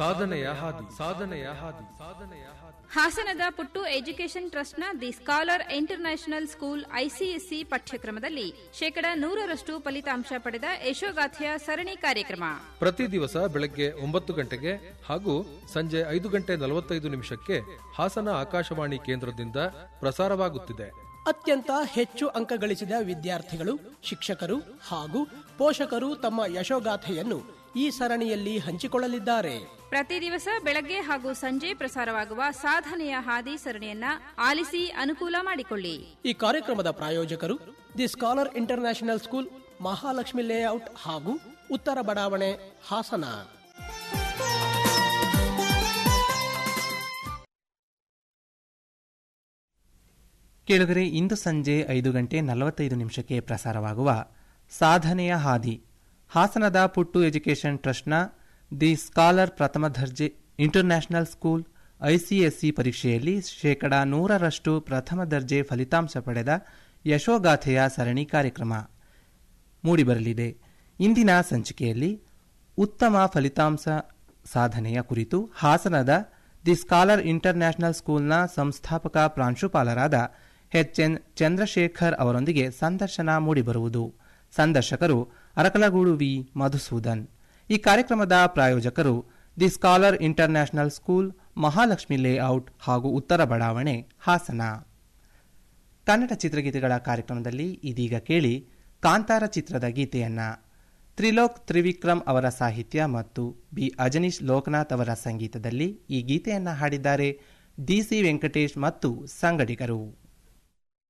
ಸಾಧನೆಯ ಹಾದಿ ಸಾಧನೆಯ ಹಾದಿ ಸಾಧನೆಯ ಹಾದಿ ಹಾಸನದ ಪುಟ್ಟು ಎಜುಕೇಷನ್ ಟ್ರಸ್ಟ್ನ The Scholar International School ICSE ಪಠ್ಯಕ್ರಮದಲ್ಲಿ ಶೇಕಡ ನೂರರಷ್ಟು ಫಲಿತಾಂಶ ಪಡೆದ ಯಶೋಗಾಥೆಯ ಸರಣಿ ಕಾರ್ಯಕ್ರಮ ಪ್ರತಿ ದಿವಸ ಬೆಳಗ್ಗೆ ಒಂಬತ್ತು ಗಂಟೆಗೆ ಹಾಗೂ ಸಂಜೆ ಐದು ಗಂಟೆ ನಲವತ್ತೈದು ನಿಮಿಷಕ್ಕೆ ಹಾಸನ ಆಕಾಶವಾಣಿ ಕೇಂದ್ರದಿಂದ ಪ್ರಸಾರವಾಗುತ್ತಿದೆ ಅತ್ಯಂತ ಹೆಚ್ಚು ಅಂಕ ಗಳಿಸಿದ ವಿದ್ಯಾರ್ಥಿಗಳು ಶಿಕ್ಷಕರು ಹಾಗೂ ಪೋಷಕರು ತಮ್ಮ ಯಶೋಗಾಥೆಯನ್ನು ಈ ಸರಣಿಯಲ್ಲಿ ಹಂಚಿಕೊಳ್ಳಲಿದ್ದಾರೆ ಪ್ರತಿ ದಿವಸ ಬೆಳಗ್ಗೆ ಹಾಗೂ ಸಂಜೆ ಪ್ರಸಾರವಾಗುವ ಸಾಧನೆಯ ಹಾದಿ ಸರಣಿಯನ್ನ ಆಲಿಸಿ ಅನುಕೂಲ ಮಾಡಿಕೊಳ್ಳಿ ಈ ಕಾರ್ಯಕ್ರಮದ ಪ್ರಾಯೋಜಕರು The Scholar International School Mahalakshmi Layout ಹಾಗೂ ಉತ್ತರ ಬಡಾವಣೆ ಹಾಸನ ಕೇಳಿದರೆ ಇಂದು ಸಂಜೆ ಐದು ಗಂಟೆ ನಲವತ್ತೈದು ನಿಮಿಷಕ್ಕೆ ಪ್ರಸಾರವಾಗುವ ಸಾಧನೆಯ ಹಾದಿ ಹಾಸನದ ಪುಟ್ಟು ಎಜುಕೇಷನ್ ಟ್ರಸ್ಟ್ನ ದಿ ಸ್ಕಾಲರ್ ಪ್ರಥಮ ದರ್ಜೆ ಇಂಟರ್ನ್ಯಾಷನಲ್ ಸ್ಕೂಲ್ ಐಸಿಎಸ್ಸಿ ಪರೀಕ್ಷೆಯಲ್ಲಿ ಶೇಕಡಾ ನೂರರಷ್ಟು ಪ್ರಥಮ ದರ್ಜೆ ಫಲಿತಾಂಶ ಪಡೆದ ಯಶೋಗಾಥೆಯ ಸರಣಿ ಕಾರ್ಯಕ್ರಮ ಮೂಡಿಬರಲಿದೆ ಇಂದಿನ ಸಂಚಿಕೆಯಲ್ಲಿ ಉತ್ತಮ ಫಲಿತಾಂಶ ಸಾಧನೆಯ ಕುರಿತು ಹಾಸನದ ದಿ ಸ್ಕಾಲರ್ ಇಂಟರ್ನ್ಯಾಷನಲ್ ಸ್ಕೂಲ್ನ ಸಂಸ್ಥಾಪಕ ಪ್ರಾಂಶುಪಾಲರಾದ ಎಚ್ ಎನ್ ಚಂದ್ರಶೇಖರ್ ಅವರೊಂದಿಗೆ ಸಂದರ್ಶನ ಮೂಡಿಬರುವುದು ಸಂದರ್ಶಕರು ಅರಕಲಗೂಡು ವಿ ಮಧುಸೂದನ್ ಈ ಕಾರ್ಯಕ್ರಮದ ಪ್ರಾಯೋಜಕರು The Scholar International School Mahalakshmi Layout ಹಾಗೂ ಉತ್ತರ ಬಡಾವಣೆ ಹಾಸನ ಕನ್ನಡ ಚಿತ್ರಗೀತೆಗಳ ಕಾರ್ಯಕ್ರಮದಲ್ಲಿ ಇದೀಗ ಕೇಳಿ ಕಾಂತಾರ ಚಿತ್ರದ ಗೀತೆಯನ್ನ ತ್ರಿಲೋಕ್ ತ್ರಿವಿಕ್ರಮ್ ಅವರ ಸಾಹಿತ್ಯ ಮತ್ತು ಬಿ ಅಜನೀಶ್ ಲೋಕನಾಥ್ ಅವರ ಸಂಗೀತದಲ್ಲಿ ಈ ಗೀತೆಯನ್ನ ಹಾಡಿದ್ದಾರೆ ಡಿಸಿ ವೆಂಕಟೇಶ್ ಮತ್ತು ಸಂಗಡಿಗರು